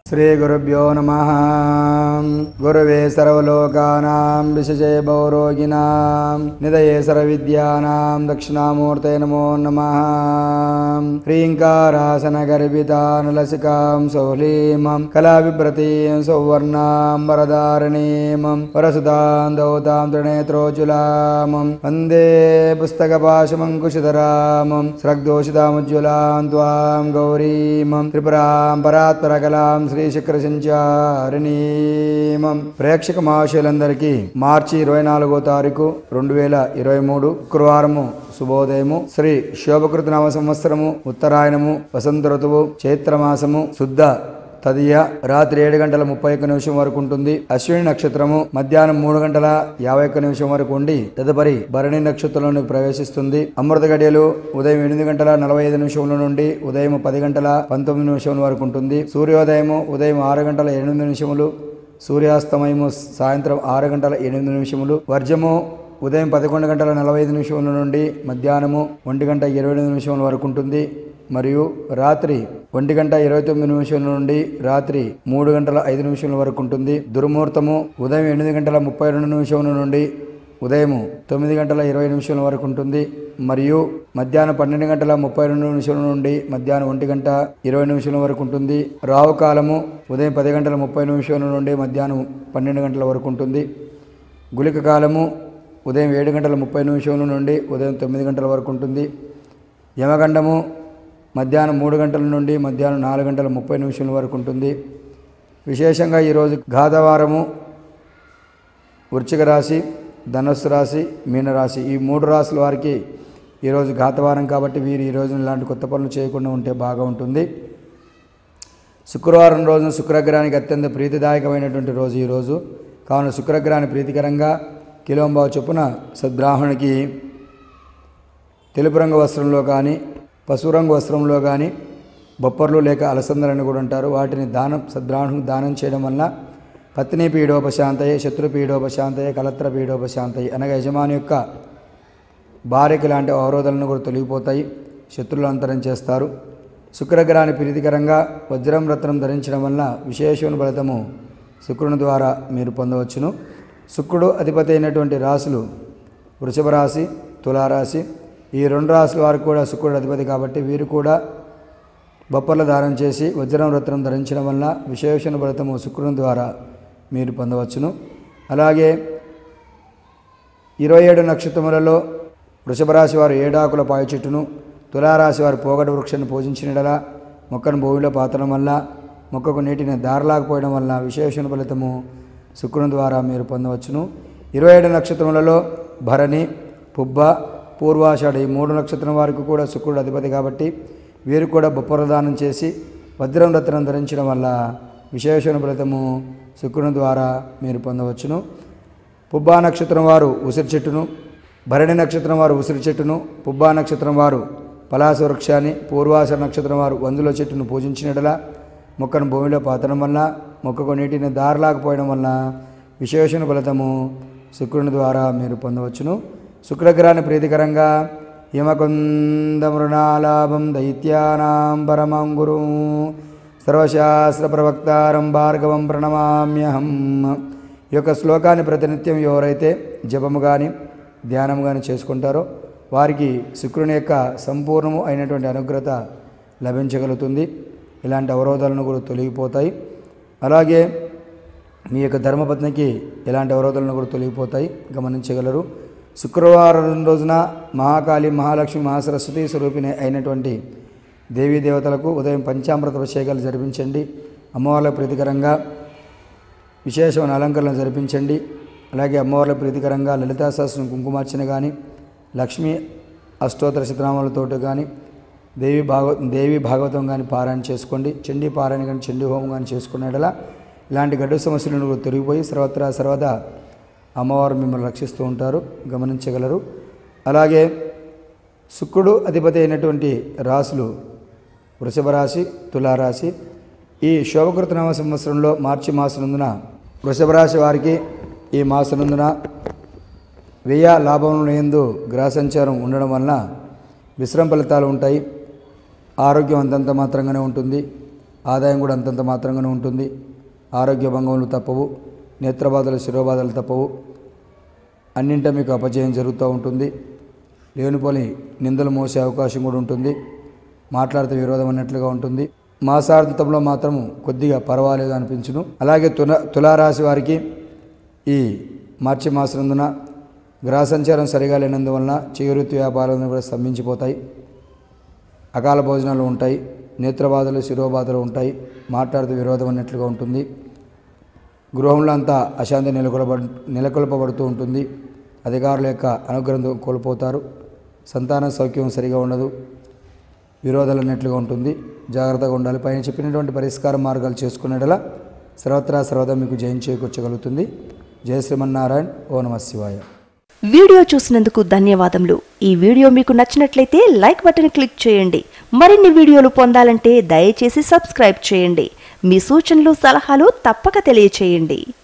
श्रीगुरुभ्यो नमः गुरवे सर्वलोकानां विशजे भवरोगिणां निधये सर्वविद्यानां दक्षिणामूर्ते नमो नमः ह्रीङ्कारासनगर्भितानलसिकां सौलीं कलाविभ्रतीं सौवर्णां वरदारणीं वरसुतां दौतां त्रिनेत्रोज्ज्वलां वन्दे पुस्तकपाशमङ्कुशधरां स्रग्दोषितामुज्ज्वलां त्वां गौरीं त्रिपुरां పరాత్పరకలాం శ్రీశక్రసించారిణీమం ప్రేక్షక మహాశయులందరికీ మార్చి ఇరవై నాలుగో తారీఖు రెండు వేల ఇరవై మూడు శుక్రవారము శుభోదయము శ్రీ శోభకృత నామ సంవత్సరము ఉత్తరాయణము వసంత ఋతువు చైత్రమాసము శుద్ధ తదియ రాత్రి ఏడు గంటల ముప్పై ఒక్క నిమిషం వరకు ఉంటుంది అశ్విని నక్షత్రము మధ్యాహ్నం మూడు గంటల యాభై ఒక్క నిమిషం వరకు ఉండి తదుపరి భరణి నక్షత్రంలోకి ప్రవేశిస్తుంది అమృత గడియలు ఉదయం ఎనిమిది గంటల నలభై ఐదు నిమిషముల నుండి ఉదయం పది గంటల పంతొమ్మిది నిమిషముల వరకు ఉంటుంది సూర్యోదయము ఉదయం ఆరు గంటల ఎనిమిది నిమిషములు సూర్యాస్తమయము సాయంత్రం ఆరు గంటల ఎనిమిది నిమిషములు వర్జము ఉదయం పదకొండు గంటల నలభై ఐదు నిమిషముల నుండి మధ్యాహ్నము ఒంటి గంట ఇరవై ఎనిమిది నిమిషముల వరకు ఉంటుంది మరియు రాత్రి ఒంటి గంట ఇరవై తొమ్మిది నిమిషాల నుండి రాత్రి మూడు గంటల ఐదు నిమిషాల వరకు ఉంటుంది దుర్ముహూర్తము ఉదయం ఎనిమిది గంటల ముప్పై రెండు నిమిషముల నుండి ఉదయం తొమ్మిది గంటల ఇరవై నిమిషాల వరకు ఉంటుంది మరియు మధ్యాహ్నం పన్నెండు గంటల ముప్పై రెండు నిమిషాల నుండి మధ్యాహ్నం ఒంటి గంట ఇరవై నిమిషాల వరకు ఉంటుంది రావు కాలము ఉదయం పది గంటల ముప్పై నిమిషాల నుండి మధ్యాహ్నం పన్నెండు గంటల వరకు ఉంటుంది గుళిక కాలము ఉదయం ఏడు గంటల ముప్పై నిమిషాల నుండి ఉదయం తొమ్మిది గంటల వరకు ఉంటుంది యమగండము మధ్యాహ్నం మూడు గంటల నుండి మధ్యాహ్నం నాలుగు గంటల ముప్పై నిమిషాల వరకు ఉంటుంది విశేషంగా ఈరోజు ఘాతవారము వృశ్చిక రాశి ధనస్సు రాశి మీనరాశి ఈ మూడు రాశుల వారికి ఈరోజు ఘాతవారం కాబట్టి వీరు ఈ రోజున ఇలాంటి కొత్త పనులు చేయకుండా ఉంటే బాగా ఉంటుంది శుక్రవారం రోజున శుక్రగ్రహానికి అత్యంత ప్రీతిదాయకమైనటువంటి రోజు ఈరోజు కావున శుక్రగ్రహాన్ని ప్రీతికరంగా కిలోంబావు చొప్పున సద్బ్రాహ్మణికి తెలుపు రంగు వస్త్రంలో కానీ పసుపు రంగు వస్త్రంలో కానీ బొప్పర్లు లేక అలసందలని కూడా అంటారు వాటిని దానం సద్బ్రాహ్మణులకు దానం చేయడం వల్ల పత్ని పీడోపశాంతయే శత్రు పీడోపశాంతయే కలత్ర పీడోపశాంతయే అనగా యజమాని యొక్క భార్యకి లాంటి అవరోధాలను కూడా తొలగిపోతాయి శత్రులు అంతరం చేస్తారు శుక్రగ్రహాన్ని ప్రీతికరంగా వజ్రం రత్నం ధరించడం వల్ల విశేషమైన ఫలితము శుక్రుని ద్వారా మీరు పొందవచ్చును శుక్రుడు అధిపతి అయినటువంటి రాశులు వృషభ రాశి తులారాశి ఈ రెండు రాశుల వారికి కూడా శుక్రుడు అధిపతి కాబట్టి వీరు కూడా బొప్పర్ల దానం చేసి వజ్రం రత్నం ధరించడం వల్ల విశేషణ ఫలితము శుక్రుని ద్వారా మీరు పొందవచ్చును అలాగే ఇరవై ఏడు నక్షత్రములలో వృషభ రాశి వారు ఏడాకుల పాయ చెట్టును తులారాశి వారు పోగడ వృక్షాన్ని పూజించినడలా మొక్కను భూమిలో పాతడం వల్ల మొక్కకు నీటిని దారలాకపోయడం వల్ల విశేషణ ఫలితము శుక్రుని ద్వారా మీరు పొందవచ్చును ఇరవై ఏడు నక్షత్రములలో భరణి పుబ్బ పూర్వాషాఢ ఈ మూడు నక్షత్రం వారికి కూడా శుక్రుడు అధిపతి కాబట్టి వీరు కూడా బొప్పరదానం చేసి వజ్రం రత్నం ధరించడం వల్ల విశేషణ ఫలితము శుక్రుని ద్వారా మీరు పొందవచ్చును పుబ్బా నక్షత్రం వారు ఉసిరి చెట్టును భరణి నక్షత్రం వారు ఉసిరి చెట్టును పుబ్బా నక్షత్రం వారు పలాస వృక్షాన్ని పూర్వాస నక్షత్రం వారు వందుల చెట్టును పూజించినట్లా మొక్కను భూమిలో పాతడం వల్ల మొక్కకు నీటిని దారలాకపోయడం వల్ల విశేషణ ఫలితము శుక్రుని ద్వారా మీరు పొందవచ్చును శుక్రగ్రహాన్ని ప్రీతికరంగా హిమకుందమృణాలాభం దైత్యానాం పరమం గురు సర్వశాస్త్ర ప్రవక్తారం భార్గవం ప్రణమామ్యహం ఈ యొక్క శ్లోకాన్ని ప్రతినిత్యం ఎవరైతే జపము కానీ ధ్యానం కానీ చేసుకుంటారో వారికి శుక్రుని యొక్క సంపూర్ణము అయినటువంటి అనుగ్రత లభించగలుగుతుంది ఇలాంటి అవరోధాలను కూడా తొలగిపోతాయి అలాగే మీ యొక్క ధర్మపత్నికి ఎలాంటి అవరోధాలను కూడా తొలగిపోతాయి గమనించగలరు శుక్రవారం రోజున మహాకాళి మహాలక్ష్మి మహాసరస్వతి స్వరూపిణి అయినటువంటి దేవీ దేవతలకు ఉదయం పంచామృత అభిషేకాలు జరిపించండి అమ్మవార్ల ప్రీతికరంగా విశేషమైన అలంకరణలు జరిపించండి అలాగే అమ్మవార్ల ప్రీతికరంగా లలితా సహస్రం కుంకుమార్చన కానీ లక్ష్మీ అష్టోత్తర శతనామాలతోటి కానీ దేవి భాగవ దేవి భాగవతం కానీ పారాయణ చేసుకోండి చండీ పారాయణ కానీ చండీ హోమం కానీ చేసుకునేటలా ఇలాంటి గడ్డు సమస్యలను కూడా తొలగిపోయి సర్వత్రా సర్వదా అమ్మవారు మిమ్మల్ని రక్షిస్తూ ఉంటారు గమనించగలరు అలాగే శుక్రుడు అధిపతి అయినటువంటి రాశులు వృషభ రాశి తులారాశి ఈ శోభకృత నామ సంవత్సరంలో మార్చి మాసనందున వృషభ రాశి వారికి ఈ మాసనందున వ్యయ లాభంలో ఎందు గ్రహ సంచారం ఉండడం వలన విశ్రమ ఫలితాలు ఉంటాయి ఆరోగ్యం అంతంత మాత్రంగానే ఉంటుంది ఆదాయం కూడా అంతంత మాత్రంగానే ఉంటుంది ఆరోగ్య భంగములు తప్పవు నేత్రబాధలు శిరోబాధలు తప్పవు అన్నింట మీకు అపజయం జరుగుతూ ఉంటుంది లేనిపోని నిందలు మోసే అవకాశం కూడా ఉంటుంది మాట్లాడితే విరోధం అన్నట్లుగా ఉంటుంది మాసాంతంలో మాత్రం కొద్దిగా పర్వాలేదు అనిపించును అలాగే తుల తులారాశి వారికి ఈ మార్చి మాసనందున గ్రహ సంచారం సరిగా లేనందువలన చేవృత్తి వ్యాపారాలను కూడా స్తంభించిపోతాయి అకాల భోజనాలు ఉంటాయి నేత్రబాధలు శిరోబాధలు ఉంటాయి మాట్లాడితే విరోధం అన్నట్లుగా ఉంటుంది గృహంలో అంతా అశాంతి నెలకొల్పబ నెలకొల్పబడుతూ ఉంటుంది అధికారుల యొక్క అనుగ్రహం కోల్పోతారు సంతాన సౌఖ్యం సరిగా ఉండదు విరోధాలు అన్నట్లుగా ఉంటుంది జాగ్రత్తగా ఉండాలి పైన చెప్పినటువంటి పరిష్కార మార్గాలు చేసుకునేటలా సర్వత్రా సర్వదా మీకు జయం చేకూర్చగలుగుతుంది జయ శ్రీమన్నారాయణ ఓ నమ శివాయ వీడియో చూసినందుకు ధన్యవాదములు ఈ వీడియో మీకు నచ్చినట్లయితే లైక్ బటన్ క్లిక్ చేయండి మరిన్ని వీడియోలు పొందాలంటే దయచేసి సబ్స్క్రైబ్ చేయండి మీ సూచనలు సలహాలు తప్పక తెలియచేయండి